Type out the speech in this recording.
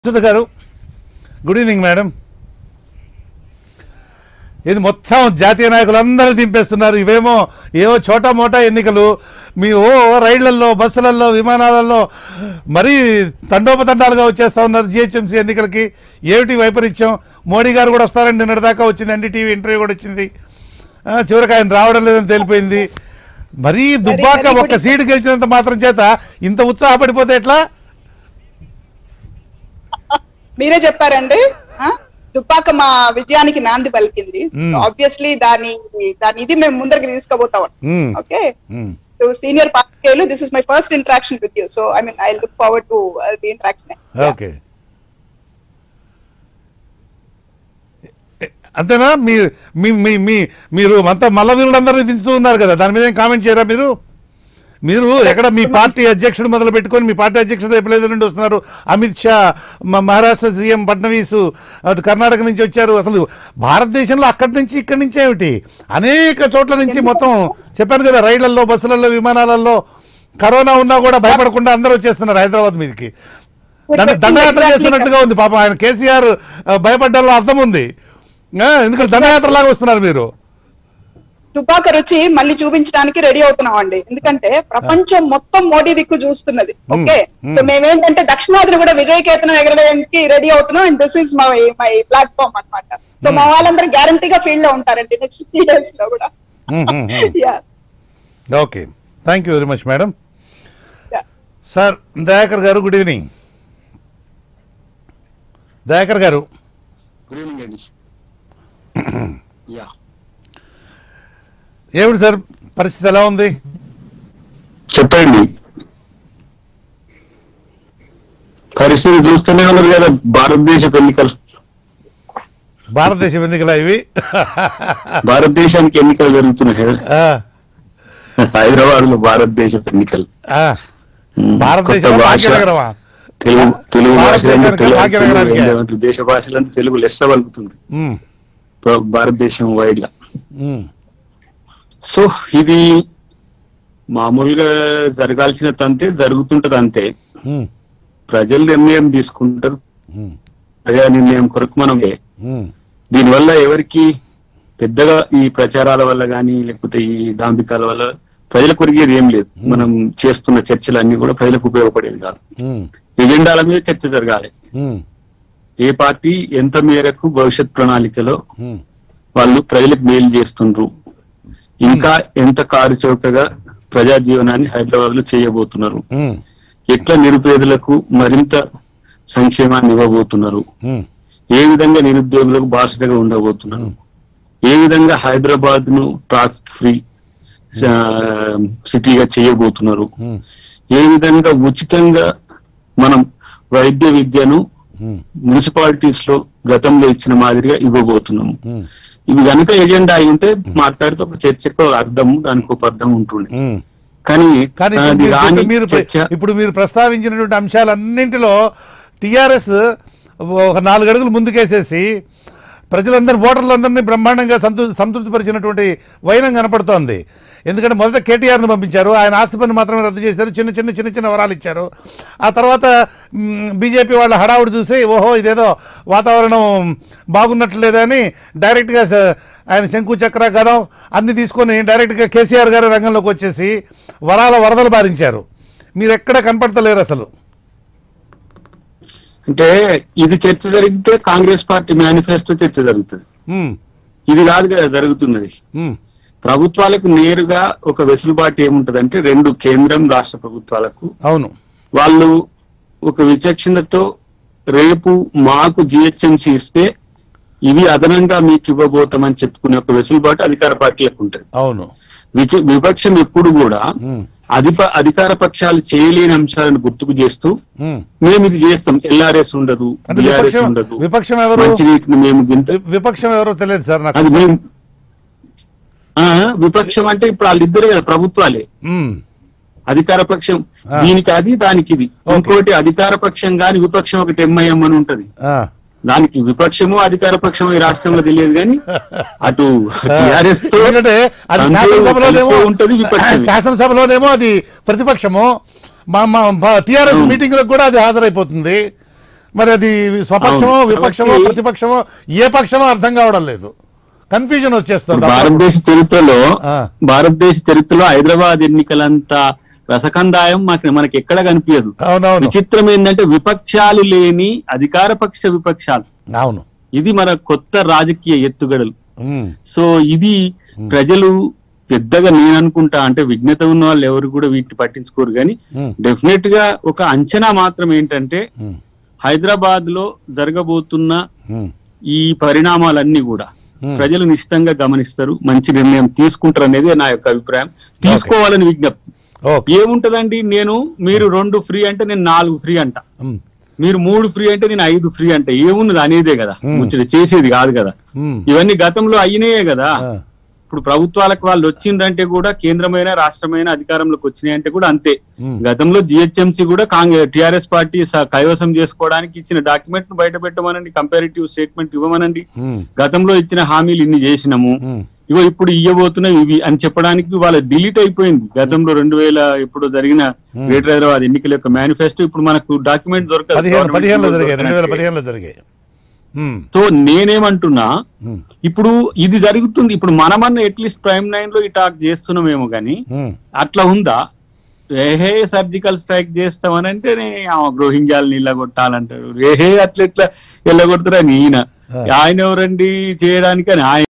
సుధ గారు good evening madam ఇది మొత్తం జాతీయ నాయకులందరూ దింపేస్తున్నారు ఇవేమో ఏవో చోటా మోటా ఎన్నికలు మీ ఓ రైళ్లలో బస్సులలో విమానాలలో మరీ తండోపతండాలుగా వచ్చేస్తా ఉన్నారు జిహెచ్ఎంసీ ఎన్నికలకి ఏమిటి వైపరీత్యం మోడీ గారు కూడా వస్తారండి నిన్నటిదాకా వచ్చింది ఎన్డీటీవీ ఇంటర్వ్యూ కూడా వచ్చింది ఆ, చివరికి ఆయన రావడం లేదని తెలిపోయింది మరీ దుబ్బాక very good. ఒక్క సీటు గెలిచినంత మాత్రం చేత ఇంత ఉత్సాహపడిపోతే ఎట్లా మీరే చెప్పారండి ఆ? దుబ్బాక మా విజయానికి నాంది పలికింది Hmm. ఆబ్వియస్లీ దాని దాని ఇది మేము ముందరికి తీసుకుపోతాం Hmm. Okay um. సీనియర్ పార్టీలు this is my first interaction with you so I mean I look forward to the interaction okay అంతేనా మీ మీ మీ మీ మీరు అంతా మల్ల వీరులందరినీ దించుతూ ఉన్నారు కదా దాని మీద ఏం కామెంట్ చేయరా మీరు మీరు ఎక్కడ మీ పార్టీ అధ్యక్షుడు మొదలు పెట్టుకొని మీ పార్టీ అధ్యక్షుడు ఎప్పుడైతే నుండి వస్తున్నారు అమిత్ షా మ- మహారాష్ట్ర సీఎం ఫడ్నవీస్ అటు కర్ణాటక నుంచి వచ్చారు అసలు భారతదేశంలో అక్కడి నుంచి ఇక్కడి నుంచి ఏమిటి అనేక చోట్ల నుంచి మొత్తం చెప్పాను కదా రైళ్లలో బస్సులలో విమానాలలో కరోనా ఉన్నా కూడా భయపడకుండా అందరూ వచ్చేస్తున్నారు హైదరాబాద్ మీదకి దండ- దండయాత్ర చేస్తున్నట్టుగా ఉంది పాపం ఆయన కేసీఆర్ ఆ, భయపడ్డంలో అర్థం ఉంది ఆ, ఎందుకంటే దండయాత్ర లాగా వస్తున్నారు మీరు దుబ్బాక రుచి మళ్ళీ చూపించడానికి రెడీ అవుతున్నాం అండి ఎందుకంటే ప్రపంచం మొత్తం మోడీ దిక్కు చూస్తున్నది ఓకే Hmm. సో మేమేంటంటే దక్షిణాదిని కూడా విజయకేతనం ఎగరడానికి రెడీ అవుతున్నాం and this is my my platform అన్నమాట సో మా వాళ్ళందరూ గ్యారంటీగా ఫీల్డ్ లో ఉంటారండి నెక్స్ట్ త్రీ డేస్ లో కూడా Hmm, hmm, hmm. Yeah okay thank you very much madam yeah sir Dayakar గారు గుడ్ ఈవినింగ్ దయాకర్ గారు గుడ్ ఈవినింగ్ అండి యా ఏమిటి సార్ పరిస్థితి ఎలా ఉంది చెప్పండి పరిస్థితి చూస్తూనే ఉన్నారు కదా భారతదేశ ఎన్నికలు భారతదేశం ఎన్నికలా ఇవి భారతదేశానికి ఎన్నికలు జరుగుతున్నాయి కదా ఆ, హైదరాబాద్ లో భారతదేశ ఎన్నికలు ఆ. ఉమ్, భారతదేశం కొత్త భాష, భాగ్యనగరమా తెలుగు తెలుగు భాషలంతా భారతదేశానికి తెలుగు భాగ్యనగరానికే. తెలుగు ఏంటంటే దేశ భాషలంతా తెలుగు లెస్స పలుకుతుంది ఉమ్, భా- భారతదేశం వైడ్ గా ఉమ్, సో ఇది మామూలుగా జరగాల్సిన తంతే జరుగుతుంటది అంతే ఉమ్, ప్రజలు నిర్ణయం తీసుకుంటారు ఉమ్, ప్రజా నిర్ణయం కొరకు మనమే ఉమ్, దీనివల్ల ఎవరికి పెద్దగా ఈ ప్రచారాల వల్ల కానీ లేకపోతే ఈ డాంబికాల వల్ల ప్రజలకు కొరిగేది ఏం లేదు మనం చేస్తున్న చర్చలు అన్ని కూడా ప్రజలకు ఉపయోగపడేది కాదు ఉమ్, ఎజెండాల మీద చర్చ జరగాలి ఉమ్, ఏ పార్టీ ఎంత మేరకు భవిష్యత్ ప్రణాళికలో ఉమ్, వాళ్ళు ప్రజలకు మేలు చేస్తుండ్రు ఇంకా ఎంత కారు చౌకగా ప్రజా జీవనాన్ని హైదరాబాద్ లో చేయబోతున్నారు ఉమ్, ఎట్లా నిరుపేదలకు మరింత సంక్షేమాన్ని ఇవ్వబోతున్నారు ఉమ్, ఏ విధంగా నిరుద్యోగులకు బాసటగా ఉండబోతున్నారు ఏ విధంగా హైదరాబాద్ ను ట్రాఫిక్ ఫ్రీ ఆ, సిటీగా చేయబోతున్నారు ఉమ్, ఏ విధంగా ఉచితంగా మనం వైద్య విద్యను ఉమ్, మున్సిపాలిటీస్ లో గతంలో ఇచ్చిన మాదిరిగా ఇవ్వబోతున్నాము ఉమ్, ఇవి కనుక ఎజెండా అయి ఉంటే మాట్లాడితే ఒక చర్చకు ఒక అర్థం దానికి ఒక అర్థం ఉంటుండే ఉమ్. కానీ కానీ ఇప్పుడు అది మీరు- రాని ఇప్పుడు మీరు చర్చ ఇప్పుడు మీరు ప్రస్తావించినటువంటి అంశాలన్నింటిలో టిఆర్ఎస్ ఒక నాలుగు అడుగులు ముందుకేసేసి ప్రజలందరూ ఓటర్లందరినీ బ్రహ్మాండంగా సంతృ సంతృప్తిపరిచినటువంటి వైనం కనపడుతోంది ఎందుకంటే మొదట కేటీఆర్ని పంపించారు ఆయన ఆస్తి పన్ను మాత్రమే రద్దు చేశారు చిన్న చిన్న చిన్న చిన్న వరాలు ఇచ్చారు ఆ తర్వాత బీజేపీ వాళ్ళ హడావుడి చూసి ఓహో ఇదేదో వాతావరణం బాగున్నట్లు లేదని డైరెక్ట్గా స- ఆయన శంకు చక్ర గదం అన్ని తీసుకొని డైరెక్ట్గా కేసీఆర్ గారి రంగంలోకి వచ్చేసి వరాల వరదలు బారించారు మీరు ఎక్కడ కనపడతలేరు అసలు అంటే ఇది చర్చ జరిగితే కాంగ్రెస్ పార్టీ మేనిఫెస్టో చర్చ జరుగుతుంది ఉమ్, ఇది కాదు కదా జరుగుతున్నది ఉమ్, ప్రభుత్వాలకు నేరుగా ఒక వెసులుబాటు ఏముంటదంటే రెండు కేంద్రం రాష్ట్ర ప్రభుత్వాలకు అవును వాళ్ళు ఒక విచక్షణతో రేపు మాకు జిహెచ్ఎంసీ ఇస్తే ఇవి అదనంగా మీకు ఇవ్వబోతామని చెప్పుకునే ఒక వెసులుబాటు అధికార పార్టీలకు ఉంటుంది అవును విక- విపక్షం ఎప్పుడు కూడా ఉమ్, అధిప అధికార పక్షాలు చేయలేని అంశాలను గుర్తుకు చేస్తూ ఉమ్. మేము ఇది చేస్తాం ఎల్ఆర్ఎస్ ఉండదు అంటే బీఆర్ఎస్ విపక్షం ఉండదు విపక్షం ఎవరు మంచినీటిని మేము గింత వి- విపక్షం ఎవరో తెలియదు సార్ నాకు అది మేము ఆ, విపక్షం అంటే ఇప్పుడు వాళ్ళిద్దరే కదా ప్రభుత్వాలే ఉమ్, అధికార పక్షం ఆ. దీనికి అది దానికి ఇది ఓకే. ఇంకోటి అధికార పక్షం గాని విపక్షం ఒకటి ఎంఐఎం అని ఉంటది ఆ, దానికి విపక్షము అధికార పక్షము ఈ రాష్ట్రంలో తెలియదు కానీ అటు టిఆర్ఎస్ తో ఎందుకంటే అది అందులో శాసనసభలోనేమో కలిసి ఉంటది విపక్షం శాసనసభలోనేమో అది ప్రతిపక్షము మా మా టిఆర్ఎస్ మీటింగ్లకు కూడా అది హాజరైపోతుంది మరి అది స్వపక్షమో అవును. విపక్షమో కాబట్టి- ప్రతిపక్షమో ఏ పక్షమో అర్థం కావడం లేదు కన్ఫ్యూజన్ వచ్చేస్తుంది భారతదేశ చరిత్రలో ఆ. భారతదేశ చరిత్రలో హైదరాబాద్ ఎన్నికలంత రసకందాయం మాకు మనకి ఎక్కడ కనిపించదు అవునవును విచిత్రం ఏంటంటే విపక్షాలు లేని అధికార పక్ష విపక్షాలు అవును ఇది మన కొత్త రాజకీయ ఎత్తుగడలు ఉమ్, సో ఇది ప్రజలు పెద్దగా నేను అనుకుంటా అంటే విఘ్నత ఉన్న వాళ్ళు ఎవరు కూడా వీటిని పట్టించుకోరు కానీ ఉమ్, డెఫినెట్ గా ఒక అంచనా మాత్రం ఏంటంటే ఉమ్, హైదరాబాద్ లో జరగబోతున్న ఉమ్, ఈ పరిణామాలన్నీ కూడా Hmm. ప్రజలు నిశ్చితంగా గమనిస్తారు మంచి నిర్ణయం తీసుకుంటారు అనేది నా యొక్క అభిప్రాయం తీసుకోవాలని విజ్ఞప్తి ఓకే ఏముంటదండి నేను మీరు రెండు ఫ్రీ అంటే నేను నాలుగు ఫ్రీ అంట ఉమ్, మీరు మూడు ఫ్రీ అంటే నేను ఐదు ఫ్రీ అంటే ఏమున్నది అనేదే కదా ముచ్చట చేసేది కాదు కదా ఉమ్, ఇవన్నీ గతంలో అయినాయే కదా ఆ, ఇప్పుడు ప్రభుత్వాలకు వాళ్ళు వచ్చిందంటే కూడా కేంద్రమైన రాష్ట్రమైన అధికారంలోకి వచ్చినాయి అంటే కూడా అంతే Hmm. గతంలో జిహెచ్ఎంసీ కూడా కాంగ్రెస్ టిఆర్ఎస్ పార్టీ స- కైవసం చేసుకోవడానికి ఇచ్చిన డాక్యుమెంట్ ను బయట పెట్టమనండి కంపారిటివ్ స్టేట్మెంట్ ఇవ్వమనండి ఉమ్, గతంలో ఇచ్చిన హామీలు ఇన్ని చేసినాము ఉమ్, ఇగో ఇప్పుడు ఇవ్వబోతున్నాయి ఇవి అని చెప్పడానికి వాళ్ళ డిలీట్ అయిపోయింది గతంలో రెండు వేల ఇప్పుడు జరిగిన గ్రేటర్ హైదరాబాద్ ఎన్నికల యొక్క మేనిఫెస్టో ఇప్పుడు మనకు డాక్యుమెంట్ దొరకదు పదిహేను Government పదిహేనులో లో జరిగాయి రెండు వేల దొరకనట్టే. పదిహేనులో జరిగాయి ఉమ్, సో నేనేమంటున్నా ఉమ్, ఇప్పుడు ఇది జరుగుతుంది ఇప్పుడు మనమన్న అట్లీస్ట్ ప్రైమ్ నైన్ లో ఈ టాక్ చేస్తున్నామేమో కానీ ఉమ్, అట్లా ఉందా రేహే సర్జికల్ స్ట్రైక్ చేస్తామనంటేనే రోహింగ్యాలని ఇళ్ళగొట్టాలంటారు రేహే అట్లా ఎట్లా వెళ్ళగొడతారని ఈయన ఆయన ఎవరండి చేయడానికి అని ఆయన